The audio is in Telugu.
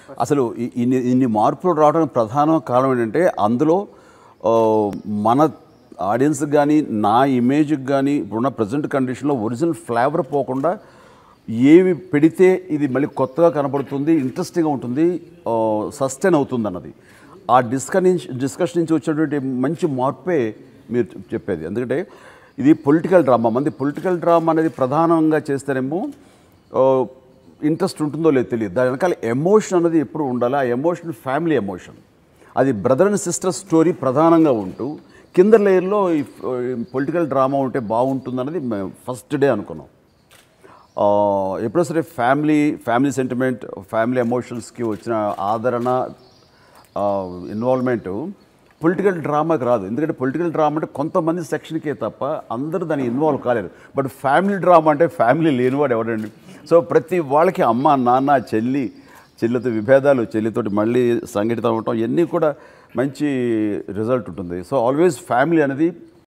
అసలు ఇ- ఇన్ని ఇన్ని మార్పులు రావడానికి ప్రధాన కారణం ఏంటంటే అందులో ఆ, మన ఆడియన్స్కి కానీ నా ఇమేజ్కి కానీ ఇప్పుడున్న ప్రజెంట్ కండిషన్లో ఒరిజినల్ ఫ్లేవర్ పోకుండా ఏవి పెడితే ఇది మళ్ళీ కొత్తగా కనపడుతుంది ఇంట్రెస్టింగ్గా ఉంటుంది సస్టైన్ అవుతుంది అన్నది ఆ డిస్కషన్ నుంచి డిస్కషన్ నుంచి వచ్చేటువంటి మంచి మార్పే మీరు చెప్పేది ఎందుకంటే ఇది పొలిటికల్ డ్రామా మంది పొలిటికల్ డ్రామా అనేది ప్రధానంగా చేస్తేనేమో ఇంట్రెస్ట్ ఉంటుందో లేదో తెలియదు దాని వెనకాల ఎమోషన్ అనేది ఎప్పుడు ఉండాలి ఆ ఎమోషన్ ఫ్యామిలీ ఎమోషన్ అది బ్రదర్ అండ్ సిస్టర్ స్టోరీ ప్రధానంగా ఉంటూ కింద లేయర్లో ఈ పొలిటికల్ డ్రామా ఉంటే బాగుంటుంది అన్నది మేము ఫస్ట్ డే అనుకున్నాం ఆ, ఎప్పుడో సరే ఫ్యామిలీ ఫ్యామిలీ సెంటిమెంట్ ఫ్యామిలీ ఎమోషన్స్కి వచ్చిన ఆదరణ ఇన్వాల్వ్మెంట్ పొలిటికల్ డ్రామాకి రాదు ఎందుకంటే పొలిటికల్ డ్రామా అంటే కొంతమంది సెక్షన్కే తప్ప అందరూ దాన్ని ఇన్వాల్వ్ కాలేరు బట్ ఫ్యామిలీ డ్రామా అంటే ఫ్యామిలీ లేనివాడు ఎవడండి సో ప్రతి వాళ్ళకి అమ్మ నాన్న చెల్లి చెల్లితో విభేదాలు చెల్లితోటి మళ్ళీ సంఘటితం అవటం ఇవన్నీ కూడా మంచి రిజల్ట్ ఉంటుంది సో ఆల్వేస్ ఫ్యామిలీ అనేది